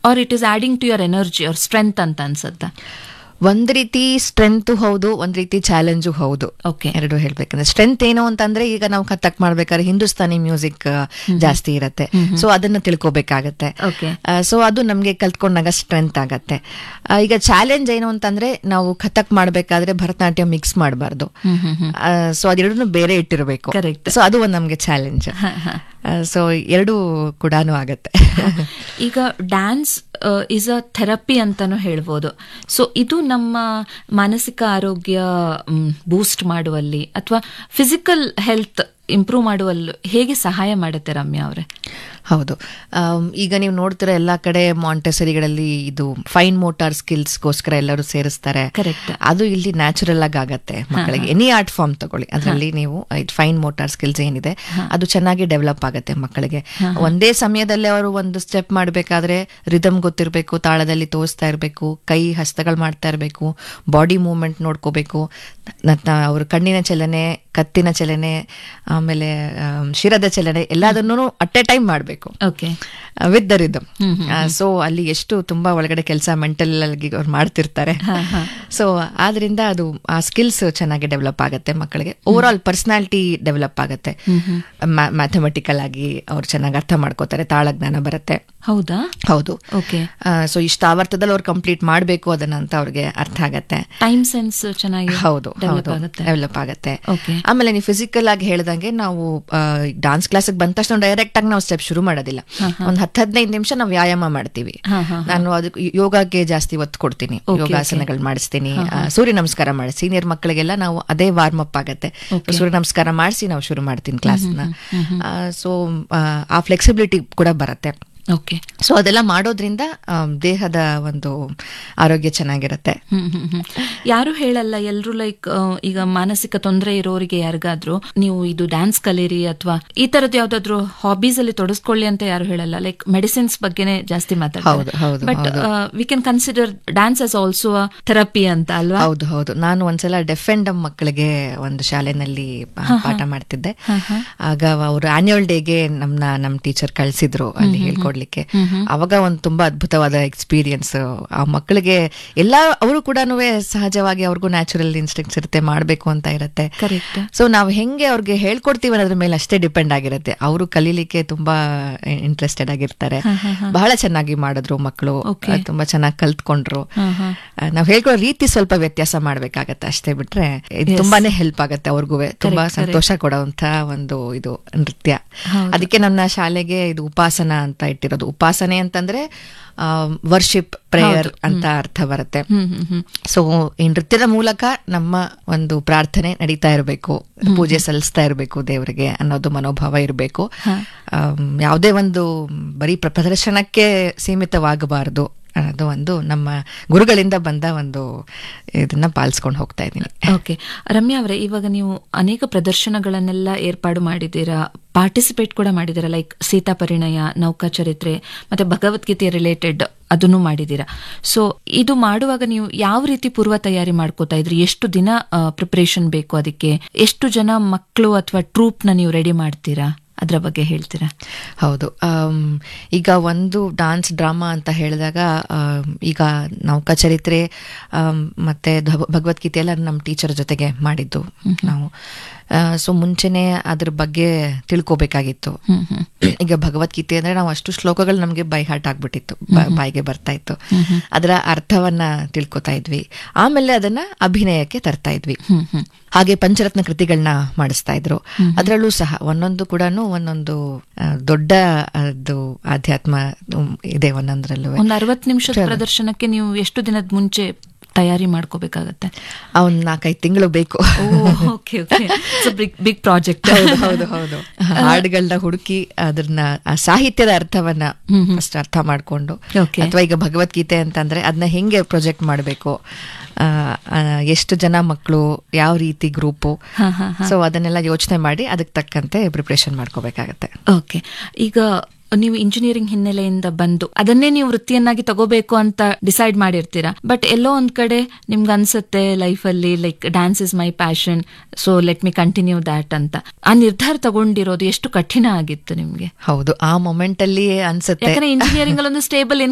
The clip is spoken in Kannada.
R it is adding to your energy ಅವ್ರ ಸ್ಟ್ರೆಂತ್ ಅಂತ ಅನ್ಸುತ್ತಾ ಒಂದ್ ರೀತಿ ಸ್ಟ್ರೆಂತ್ ಹೌದು ಒಂದ್ ರೀತಿ ಚಾಲೆಂಜು ಹೌದು Okay. ಎರಡು ಹೇಳ್ಬೇಕಂದ್ರೆ ಸ್ಟ್ರೆಂತ್ ಏನು ಅಂತಂದ್ರೆ ಈಗ ನಾವು ಕಥಕ್ ಮಾಡ್ಬೇಕಾದ್ರೆ ಹಿಂದೂಸ್ತಾನಿ ಮ್ಯೂಸಿಕ್ ಜಾಸ್ತಿ ಇರತ್ತೆ ಸೊ ಅದನ್ನ ತಿಳ್ಕೊಬೇಕಾಗತ್ತೆ Okay. ಸೊ ಅದು ನಮ್ಗೆ ಕಲ್ತ್ಕೊಂಡಾಗ ಸ್ಟ್ರೆಂತ್ ಆಗತ್ತೆ ಆ, ಈಗ ಚಾಲೆಂಜ್ ಏನು ಅಂತಂದ್ರೆ ನಾವು ಕಥಕ್ ಮಾಡ್ಬೇಕಾದ್ರೆ ಭರತನಾಟ್ಯ ಮಿಕ್ಸ್ ಮಾಡಬಾರ್ದು ಸೊ ಅದೆರಡನ್ನು ಬೇರೆ ಇಟ್ಟಿರಬೇಕು Correct. ಸೊ ಅದು ಒಂದು ನಮ್ಗೆ ಚಾಲೆಂಜ್ ಸೊ ಎರಡು ಕೂಡ ಆಗತ್ತೆ ಈಗ ಡ್ಯಾನ್ಸ್ ಇಸ್ ಅ ಥೆರಪಿ ಅಂತಾನು ಹೇಳ್ಬೋದು ಸೊ ಇದು ನಮ್ಮ ಮಾನಸಿಕ ಆರೋಗ್ಯ ಬೂಸ್ಟ್ ಮಾಡುವಲ್ಲಿ ಅಥವಾ ಫಿಸಿಕಲ್ ಹೆಲ್ತ್ ಇಂಪ್ರೂವ್ ಮಾಡುವಲ್ಲಿ ಹೇಗೆ ಸಹಾಯ ಮಾಡುತ್ತೆ ರಮ್ಯಾ ಅವರೇ ಹೌದು ಆಮ್, ಈಗ ನೀವು ನೋಡ್ತೀರಾ ಎಲ್ಲಾ ಕಡೆ ಮಾಂಟೆಸರಿಗಳಲ್ಲಿ ಇದು ಫೈನ್ ಮೋಟಾರ್ ಸ್ಕಿಲ್ಸ್ಗೋಸ್ಕರ ಎಲ್ಲರೂ ಸೇರಿಸ್ತಾರೆ Correct. ಅದು ಇಲ್ಲಿ ನ್ಯಾಚುರಲ್ ಆಗಿ ಆಗತ್ತೆ ಮಕ್ಕಳಿಗೆ ಎನಿ ಆರ್ಟ್ ಫಾರ್ಮ್ ತಗೊಳ್ಳಿ ಅದರಲ್ಲಿ ನೀವು ಫೈನ್ ಮೋಟಾರ್ ಸ್ಕಿಲ್ಸ್ ಏನಿದೆ ಅದು ಚೆನ್ನಾಗಿ ಡೆವಲಪ್ ಆಗುತ್ತೆ ಮಕ್ಕಳಿಗೆ ಒಂದೇ ಸಮಯದಲ್ಲಿ ಅವರು ಒಂದು ಸ್ಟೆಪ್ ಮಾಡಬೇಕಾದ್ರೆ ರಿದಮ್ ಗೊತ್ತಿರಬೇಕು ತಾಳದಲ್ಲಿ ತೋರಿಸ್ತಾ ಇರಬೇಕು ಕೈ ಹಸ್ತಗಳು ಮಾಡ್ತಾ ಇರಬೇಕು ಬಾಡಿ ಮೂವ್ಮೆಂಟ್ ನೋಡ್ಕೋಬೇಕು ಅವ್ರ ಕಣ್ಣಿನ ಚಲನೆ ಕತ್ತಿನ ಚಲನೆ ಆಮೇಲೆ ಆಮ್, ಶಿರದ ಚಲನೆ ಎಲ್ಲದನ್ನು ಅಟ್ ಎ ಟೈಮ್ ಮಾಡಬೇಕು okay with the rhythm so ಅಲ್ಲಿ ಎಷ್ಟು ತುಂಬಾ ಒಳಗಡೆ ಕೆಲಸ ಮೆಂಟಲ್ ಆಗಿ ಅವ್ರು ಮಾಡ್ತಿರ್ತಾರೆ ಸೊ ಆದ್ರಿಂದ ಅದು ಆ ಸ್ಕಿಲ್ಸ್ ಚೆನ್ನಾಗಿ ಡೆವಲಪ್ ಆಗುತ್ತೆ ಮಕ್ಕಳಿಗೆ ಓವರ್ ಆಲ್ ಪರ್ಸನಾಲಿಟಿ ಡೆವಲಪ್ ಆಗುತ್ತೆ ಮ್ಯಾಥಮೆಟಿಕಲ್ ಆಗಿ ಅವ್ರು ಚೆನ್ನಾಗಿ ಅರ್ಥ ಮಾಡ್ಕೋತಾರೆ ತಾಳಜ್ಞಾನ ಬರುತ್ತೆ ಹೌದಾ ಹೌದು ಓಕೆ ಸೊ ಇಷ್ಟ ಆವರ್ತದಲ್ಲಿ ಅವ್ರು ಕಂಪ್ಲೀಟ್ ಮಾಡಬೇಕು ಅದನ್ನ ಅಂತ ಅವ್ರಿಗೆ ಅರ್ಥ ಆಗತ್ತೆ ಟೈಮ್ ಸೆನ್ಸ್ ಚೆನ್ನಾಗಿ ಹೌದು ಡೆವಲಪ್ ಹೌದು ಆಗುತ್ತೆ ಡೆವಲಪ್ ಆಗುತ್ತೆ Okay. ಆಮೇಲೆ ನೀವು ಫಿಸಿಕಲ್ ಆಗಿ ಹೇಳ್ದಂಗೆ ನಾವು ಡಾನ್ಸ್ ಕ್ಲಾಸಿಗೆ ಬಂದ ತಕ್ಷಣ ಡೈರೆಕ್ಟ್ ಆಗಿ ನಾವು ಸ್ಟೆಪ್ ಶುರು ಮಾಡೋದಿಲ್ಲ ಒಂದ್ ಹತ್ತು ಹದಿನೈದು ನಿಮಿಷ ನಾವು ವ್ಯಾಯಾಮ ಮಾಡ್ತೀವಿ ಹಾ, ಹಾ, ನಾನು ಅದಕ್ಕೆ ಯೋಗಕ್ಕೆ ಜಾಸ್ತಿ ಒತ್ತು ಕೊಡ್ತೀನಿ Okay, ಯೋಗಾಸನಗಳು ಮಾಡಿಸ್ತೀನಿ ಆ, ಸೂರ್ಯ ನಮಸ್ಕಾರ ಮಾಡಿ ಸೀನಿಯರ್ ಮಕ್ಕಳಿಗೆಲ್ಲ ನಾವು ಅದೇ ವಾರ್ಮ್ ಅಪ್ ಆಗತ್ತೆ ಸೂರ್ಯ ನಮಸ್ಕಾರ ಮಾಡಿಸಿ ನಾವು ಶುರು ಮಾಡ್ತೀನಿ ಕ್ಲಾಸ್ನ ಸೊ ಆ ಫ್ಲೆಕ್ಸಿಬಿಲಿಟಿ ಕೂಡ ಬರುತ್ತೆ ಓಕೆ ಸೊ ಅದೆಲ್ಲ ಮಾಡೋದ್ರಿಂದ ಆ, ದೇಹದ ಒಂದು ಆರೋಗ್ಯ ಚೆನ್ನಾಗಿರುತ್ತೆ ಹ್ಮ್ ಹ್ಮ್ ಹ್ಮ್ ಯಾರು ಹೇಳಲ್ಲ ಎಲ್ರು ಲೈಕ್ ಈಗ ಮಾನಸಿಕ ತೊಂದರೆ ಇರೋರಿಗೆ ಯಾರಿಗಾದ್ರೂ ನೀವು ಇದು ಡ್ಯಾನ್ಸ್ ಕಲೀರಿ ಅಥವಾ ಈ ತರದ್ ಯಾವ್ದಾದ್ರು ಹಾಬೀಸ್ ಅಲ್ಲಿ ತೊಡಸ್ಕೊಳ್ಳಿ ಅಂತ ಯಾರು ಹೇಳಲ್ಲ ಲೈಕ್ ಮೆಡಿಸಿನ್ಸ್ ಬಗ್ಗೆನೇ ಜಾಸ್ತಿ ಹೌದು, ಮಾತಾಡ್ತಾರೆ ಹೌದು, but we can consider dance as also therapy ಅಂತ ಅಲ್ವಾ ಹೌದು ಹೌದು ನಾನು ಒಂದ್ಸಲ ಡೆಫ್ ಅಂಡ್ ಡಮ್ ಮಕ್ಕಳಿಗೆ ಒಂದು ಶಾಲೆನಲ್ಲಿ ಪಾ- ಪಾಠ ಮಾಡ್ತಿದ್ದೆ ಆಗ ಅವರು ಆನ್ಯುವಲ್ ಡೇಗೆ ನಮ್ನ ನಮ್ ಟೀಚರ್ ಕಳ್ಸಿದ್ರು ಅಲ್ಲಿ ಹೇಳ್ಕೊಡ್ಲಿಕ್ಕೆ ಅವಾಗ ಒಂದು ತುಂಬಾ ಅದ್ಭುತವಾದ ಎಕ್ಸ್ಪೀರಿಯನ್ಸ್ ಆ ಮಕ್ಕಳಿಗೆ ಎಲ್ಲಾ ಅವರು ಕೂಡ ಸಹಜವಾಗಿ ಅವ್ರಿಗೂ ನ್ಯಾಚುರಲ್ ಇನ್ಸ್ಟಿಂಕ್ಟ್ಸ್ ಇರುತ್ತೆ ಮಾಡ್ಬೇಕು ಅಂತ ಇರುತ್ತೆ ಕರೆಕ್ಟ್ ಸೊ ನಾವು ಹೆಂಗೆ ಅವ್ರಿಗೆ ಹೇಳ್ಕೊಡ್ತೀವಿ ಅನ್ನೋದ್ರ ಮೇಲೆ ಅಷ್ಟೇ ಡಿಪೆಂಡ್ ಆಗಿರುತ್ತೆ ಅವರು ಕಲೀಲಿಕ್ಕೆ ತುಂಬಾ ಇಂಟ್ರೆಸ್ಟೆಡ್ ಆಗಿರ್ತಾರೆ ಬಹಳ ಚೆನ್ನಾಗಿ ಮಾಡಿದ್ರು ಮಕ್ಕಳು Okay. ತುಂಬಾ ಚೆನ್ನಾಗಿ ಕಲ್ತ್ಕೊಂಡ್ರು ನಾವು ಹೇಳ್ಕೊಡೋ ರೀತಿ ಸ್ವಲ್ಪ ವ್ಯತ್ಯಾಸ ಮಾಡ್ಬೇಕಾಗತ್ತೆ ಅಷ್ಟೇ ಬಿಟ್ರೆ ಇದು ತುಂಬಾನೇ ಹೆಲ್ಪ್ ಆಗತ್ತೆ ಅವ್ರಿಗೂ ತುಂಬಾ ಸಂತೋಷ ಕೊಡುವಂತ ಒಂದು ಇದು ನೃತ್ಯ ಅದಕ್ಕೆ ನನ್ನ ಶಾಲೆಗೆ ಇದು ಉಪಾಸನ ಅಂತ ಇಟ್ಟಿರೋದು ಉಪಾಸನೆ ಅಂತಂದ್ರೆ ವರ್ಷಿಪ್ ಪ್ರೇಯರ್ ಅಂತ ಅರ್ಥ ಬರುತ್ತೆ ಹ್ಮ್ ಹ್ಮ್ ಹ್ಮ್ ಸೊ ಈ ನೃತ್ಯದ ಮೂಲಕ ನಮ್ಮ ಒಂದು ಪ್ರಾರ್ಥನೆ ನಡೀತಾ ಇರಬೇಕು ಪೂಜೆ ಸಲ್ಲಿಸ್ತಾ ಇರಬೇಕು ದೇವರಿಗೆ ಅನ್ನೋದು ಮನೋಭಾವ ಇರಬೇಕು ಯಾವುದೇ ಒಂದು ಬರೀ ಪ್ರ- ಪ್ರದರ್ಶನಕ್ಕೆ ಸೀಮಿತವಾಗಬಾರದು ಅನ್ನೋದು ಒಂದು ನಮ್ಮ ಗುರುಗಳಿಂದ ಬಂದ ಒಂದು ಇದನ್ನ ಪಾಲಿಸ್ಕೊಂಡು ಹೋಗ್ತಾ ಇದ್ದೀನಿ ಓಕೆ ರಮ್ಯಾ ಅವರೇ ಇವಾಗ ನೀವು ಅನೇಕ ಪ್ರದರ್ಶನಗಳನ್ನೆಲ್ಲ ಏರ್ಪಾಡು ಮಾಡಿದ್ದೀರಾ ಪಾರ್ಟಿಸಿಪೇಟ್ ಕೂಡ ಮಾಡಿದ್ದೀರಾ ಲೈಕ್ ಸೀತಾ ಪರಿಣಯ ನೌಕಾ ಚರಿತ್ರೆ ಮತ್ತೆ ಭಗವದ್ಗೀತೆ ರಿಲೇಟೆಡ್ ಅದನ್ನು ಮಾಡಿದ್ದೀರಾ ಸೊ ಇದು ಮಾಡುವಾಗ ನೀವು ಯಾವ ರೀತಿ ಪೂರ್ವ ತಯಾರಿ ಮಾಡ್ಕೋತಾ ಇದ್ರಿ ಎಷ್ಟು ದಿನ ಪ್ರಿಪರೇಷನ್ ಬೇಕು ಅದಕ್ಕೆ ಎಷ್ಟು ಜನ ಮಕ್ಕಳು ಅಥವಾ ಟ್ರೂಪ್ ನ ನೀವು ರೆಡಿ ಮಾಡ್ತೀರಾ ಅದ್ರ ಬಗ್ಗೆ ಹೇಳ್ತೀರಾ ಹೌದು ಆಮ್, ಈಗ ಒಂದು ಡಾನ್ಸ್ ಡ್ರಾಮಾ ಅಂತ ಹೇಳಿದಾಗ ಆಮ್, ಈಗ ನೌಕಾ ಚರಿತ್ರೆ ಆಮ್, ಮತ್ತೆ ಧ- ಭಗವದ್ಗೀತೆ ಎಲ್ಲ ನಮ್ಮ ಟೀಚರ್ ಜೊತೆಗೆ ಮಾಡಿದ್ದು ನಾವು ಸೊ ಮುಂಚೆನೆ ಅದ್ರ ಬಗ್ಗೆ ತಿಳ್ಕೊಬೇಕಾಗಿತ್ತು ಈಗ ಭಗವದ್ಗೀತೆ ಅಂದ್ರೆ ನಾವು ಅಷ್ಟು ಶ್ಲೋಕಗಳು ನಮಗೆ ಬೈ ಹಾರ್ಟ್ ಆಗ್ಬಿಟ್ಟಿತ್ತು ಬ- ಬಾಯಿಗೆ ಬರ್ತಾ ಇತ್ತು ಅದರ ಅರ್ಥವನ್ನ ತಿಳ್ಕೊತಾ ಇದ್ವಿ ಆಮೇಲೆ ಅದನ್ನ ಅಭಿನಯಕ್ಕೆ ತರ್ತಾ ಇದ್ವಿ ಹಾಗೆ ಪಂಚರತ್ನ ಕೃತಿಗಳನ್ನ ಮಾಡಿಸ್ತಾ ಇದ್ರು ಅದರಲ್ಲೂ ಸಹ ಒಂದೊಂದು ಕೂಡ ಒಂದೊಂದು ಆ, ದೊಡ್ಡ ಅದು ಆಧ್ಯಾತ್ಮ ಉಮ್, ಇದೆ ಒಂದೊಂದ್ರಲ್ಲೂ ಒಂದು ಅರವತ್ತು ನಿಮಿಷದ ಪ್ರದರ್ಶನಕ್ಕೆ ನೀವು ಎಷ್ಟು ದಿನದ ಮುಂಚೆ ತಯಾರಿ ಮಾಡ್ಕೋಬೇಕಾಗತ್ತೆ ಒಂದ್ ನಾಲ್ಕೈದು ತಿಂಗಳು ಬೇಕು okay okay big big project ಹೌದು ಹೌದು ಹೌದು ಹಾಡುಗಳನ್ನ ಹುಡುಕಿ ಅದನ್ನ ಆ ಸಾಹಿತ್ಯದ ಅರ್ಥವನ್ನ ಫಸ್ಟ್ ಅರ್ಥ ಮಾಡ್ಕೊಂಡು Okay. ಅಥವಾ ಈಗ ಭಗವದ್ಗೀತೆ ಅಂತಂದ್ರೆ ಅದನ್ನ ಹೆಂಗೆ ಪ್ರೊಜೆಕ್ಟ್ ಮಾಡಬೇಕು ಎಷ್ಟು ಜನ ಮಕ್ಕಳು ಯಾವ ರೀತಿ ಗ್ರೂಪು ಸೊ ಅದನ್ನೆಲ್ಲ ಯೋಚನೆ ಮಾಡಿ ಅದಕ್ಕೆ ತಕ್ಕಂತೆ ಪ್ರಿಪ್ರೇಷನ್ ಮಾಡ್ಕೋಬೇಕಾಗತ್ತೆ ಓಕೆ ಈಗ ನೀವು ಇಂಜಿನಿಯರಿಂಗ್ ಹಿನ್ನೆಲೆಯಿಂದ ಬಂದು ಅದನ್ನೇ ನೀವು ವೃತ್ತಿಯನ್ನಾಗಿ ತಗೋಬೇಕು ಅಂತ ಡಿಸೈಡ್ ಮಾಡಿರ್ತೀರಾ ಬಟ್ ಎಲ್ಲೋ ಒಂದ್ ಕಡೆ ನಿಮ್ಗೆ ಅನ್ಸುತ್ತೆ ಲೈಫಲ್ಲಿ like dance is my passion so let me continue that ಅಂತ ಆ ನಿರ್ಧಾರ ತಗೊಂಡಿರೋದು ಎಷ್ಟು ಕಠಿಣ ಆಗಿತ್ತು ನಿಮ್ಗೆ ಹೌದು ಆ ಮೊಮೆಂಟ್ ಅಲ್ಲಿ ಅನ್ಸುತ್ತೆ ಯಾಕಂದ್ರೆ ಇಂಜಿನಿಯರಿಂಗ್ ಅಲ್ಲಿ ಒಂದು ಸ್ಟೇಬಲ್